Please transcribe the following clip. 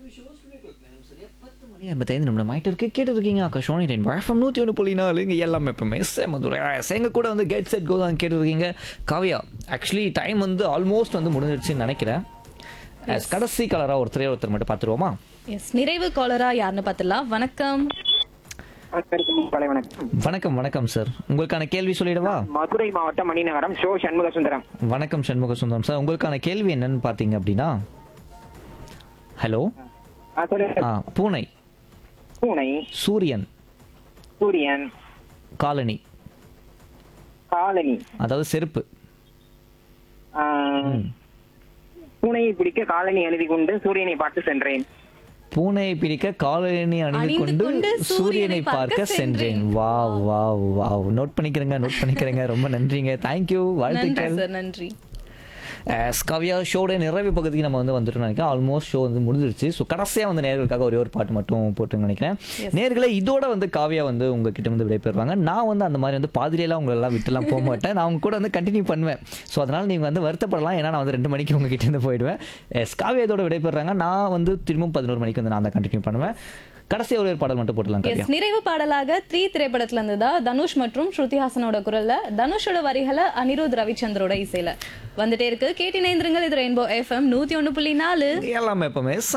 எண்பத்தைந்து நிமிடம் ஆயிட்டு இருக்கு கேட்டு இருக்கீங்க ஆகாஷ் ரெண்டு வழக்கம் நூற்றி ஒன்று புள்ளி நாலு இங்கே எல்லாமே எப்பவுமே செமதுரை எங்க கூட வந்து கெட் செட் கோ தான் கேட்டு இருக்கீங்க காவியா ஆக்சுவலி டைம் வந்து ஆல்மோஸ்ட் வந்து முடிஞ்சிருச்சுன்னு நினைக்கிறேன் As கடைசி கலராக ஒருத்தரே ஒருத்தர் மட்டும் பார்த்துருவோமா எஸ் நிறைவு காலரா யாருன்னு பார்த்துலாம் வணக்கம் அனைவருக்கும் காலை வணக்கம் வணக்கம் வணக்கம் சார் உங்களுக்கான கேள்வி சொல்லிடவா மதுரை மாவட்டம் மணிநகரம் ஷோ சண்முக சுந்தரம் வணக்கம் சண்முக சுந்தரம் சார் உங்களுக்கான கேள்வி என்னன்னு பார்த்தீங்க அப்படின்னா ஹலோ ஆ, சொல்லுங்க. ஆ பூனை பூனை சூரியன் சூரியன் காலனி காலனி அதாவது செருப்பு ஆ, பூனையை பிடிக்க காலனி எழுதி கொண்டு சூரியனை பார்த்து சென்றேன் பூனையை பிடிக்க காலணி அணிந்து அணிந்து கொண்டு கொண்டு சூரியனை பார்க்க சென்றேன் வா வா வா நோட் பண்ணிக்கிறேங்க நோட் பண்ணிக்கிறேங்க ரொம்ப நன்றிங்க தேங்க்யூ நன்றி வாழ்த்துக்கள் சார் நன்றி As கவ்யா ஷோட நிறைவு பகுதிக்கு நம்ம வந்து வந்துட்டோம் நினைக்கிறேன் ஆல்மோஸ்ட் ஷோ வந்து முடிஞ்சிருச்சு ஸோ கடைசியாக வந்து நேர்களுக்காக ஒரே ஒரு பாட்டு மட்டும் போட்டுன்னு நினைக்கிறேன் நேர்களை இதோட வந்து காவியா வந்து உங்ககிட்ட வந்து விடைபெறுவாங்க நான் வந்து அந்த மாதிரி வந்து பாதிரியெல்லாம் உங்களெல்லாம் விட்டுலாம் போக மாட்டேன் நான் உங்க கூட வந்து கண்டினியூ பண்ணுவேன் ஸோ அதனால் நீங்கள் வந்து வருத்தப்படலாம் ஏன்னா நான் வந்து ரெண்டு மணிக்கு உங்ககிட்ட இருந்து போயிடுவேன் எஸ் காவியா இதோட விடைபெறுறாங்க நான் வந்து திரும்பவும் பதினோரு மணிக்கு வந்து நான் தான் கண்டினியூ பண்ணுவேன் கடைசி ஒரே ஒரு பாடல் மட்டும் போட்டுலாம் காவியா எஸ் நிறைவு பாடலாக த்ரீ திரைப்படத்துல இருந்து தான் தனுஷ் மற்றும் ஸ்ருதி ஹாசனோட குரல்ல தனுஷோட வரிகளை அனிருத் ரவிச்சந்திரோட இசையில வந்துட்டே இருக்கு கேட்டினைந்திருங்கள் இது ரெயின்போ எஃப்எம் நூத்தி ஒண்ணு புள்ளி நாலு எல்லாமே எப்பவுமே